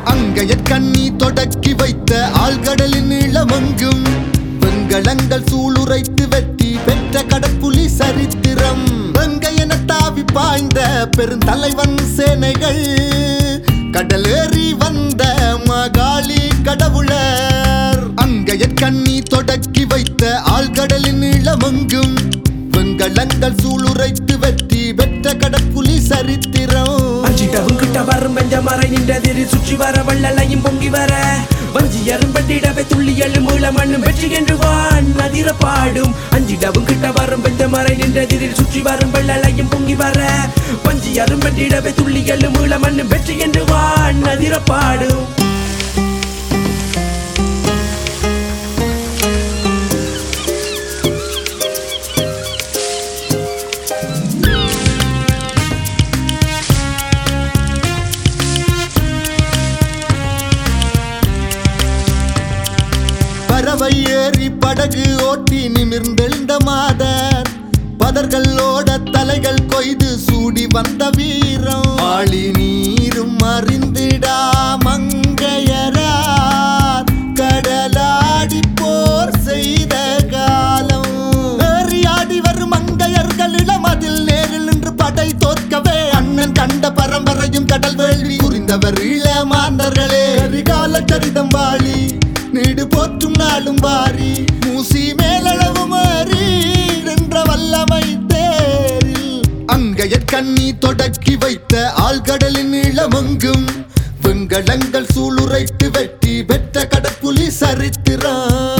அங்கைய கண்ணி தொடக்கி வைத்த ஆழ்கடலின் இளமங்கும் வெண்கலங்கள் சூளுரைத்து வெட்டி பெற்ற கடற்புலி சரித்திரம் வெங்கையன தாவி பாய்ந்த பெருந்தலைவன் சேனைகள் கடலேறி வந்த மகாளி கடவுளர் அங்கைய கண்ணி தொடக்கி வைத்த ஆழ்கடலின் இளமங்கும் வெண்கலங்கள் சூளுரைத்து வெட்டி பெற்ற கடற்புலி சரித்திரம் அஞ்சிடவும் கிட்ட வரும் பெஞ்ச மறை நின்றதில் சுற்றி வர வள்ளலையும் பொங்கி வர வஞ்சி அரும்பட்டிடவே துள்ளி எழுமூல மண்ணும் வெற்றி என்று வான் அதிர பாடும் அஞ்சிடவும் கிட்ட வரும் பெஞ்ச மறை நின்றதில் சுற்றி வரும் வள்ளலையும் பொங்கி வர வஞ்சி அரும்பட்டிடவே துள்ளி எழுமூல மண்ணும் வெற்றி என்று வான் அதிர பாடும் பறவை ஏறி படகு ஓட்டி நிமிர்ந்தெழுந்த மாதர் பதர்களோட தலைகள் கொய்து சூடி வந்த வீரம் ஆளி நீரும் அறிந்திடா மங்கையரார் கடலாடி போர் செய்த காலம் ஏறியாடி வரும் மங்கையர்களிடம் அதில் நேரில் நின்று படை தோற்கவே அண்ணன் கண்ட பரம்பரையும் கடல் வேள்வி புரிந்தவர் இளமாந்தர்களே கரிகால சரிதம் வாழி நீடு போற்றும் நாளும் வாரி மூசி மேலளவு மாறி நின்ற வல்லமை தேரில் அங்கைய கண்ணி தொடக்கி வைத்த ஆழ்கடலின் இளமங்கும் வெண்கலங்கள் சூளுரைத்து வெட்டி பெற்ற கடற்புலி சரித்திரம்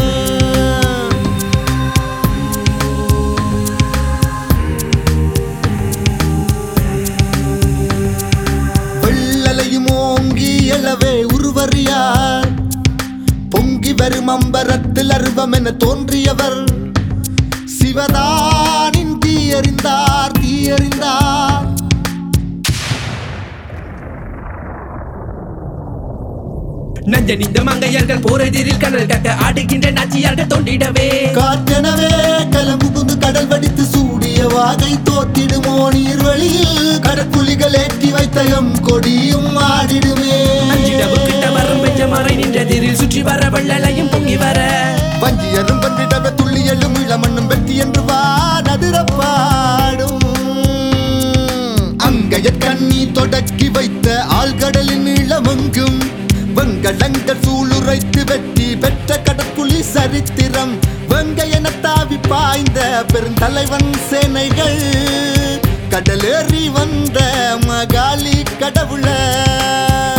வெள்ளலையும் ஓங்கி எழவே உருவறியார் பொங்கி வரும் அம்பரத்தில் அருவம் என தோன்றியவர் சிவதானின் தீயறிந்தார் தீயறிந்தார் நஞ்சனிந்த மங்கையர்கள் போரெதிரில் கடல் கட்ட ஆடுகின்ற நாச்சியார்கள் தொண்டிடவே காற்றெனவே கலம்பு புது கடல் வடித்து சூடிய வாகை தோத்திடுமோ நீர்வழியில் கடற்புலிகள் ஏற்றி வைத்த எம் கொடியும் ஆடிடுமே அஞ்சிடவும் கிட்ட வரும் பெஞ்ச மறை நின்றதில் சுற்றி வர வள்ளலையும் பொங்கி வர வஞ்சியரும் பன்றிடவே துள்ளி எழும் இளமண்ணும் வெற்றி என்று வானதிரப்பாடும் அங்கைய கண்ணி தொடக்கி வைத்த ஆழ்கடலின் இளமங்கும் வெங்கடங்கள் சூளுரைத்து வெற்றி பெற்ற கடற்புலி சரித்திரம் வெங்கையன தாவி பாய்ந்த பெருந்தலைவன் சேனைகள் கடலேறி வந்த மகாளி கடவுளர்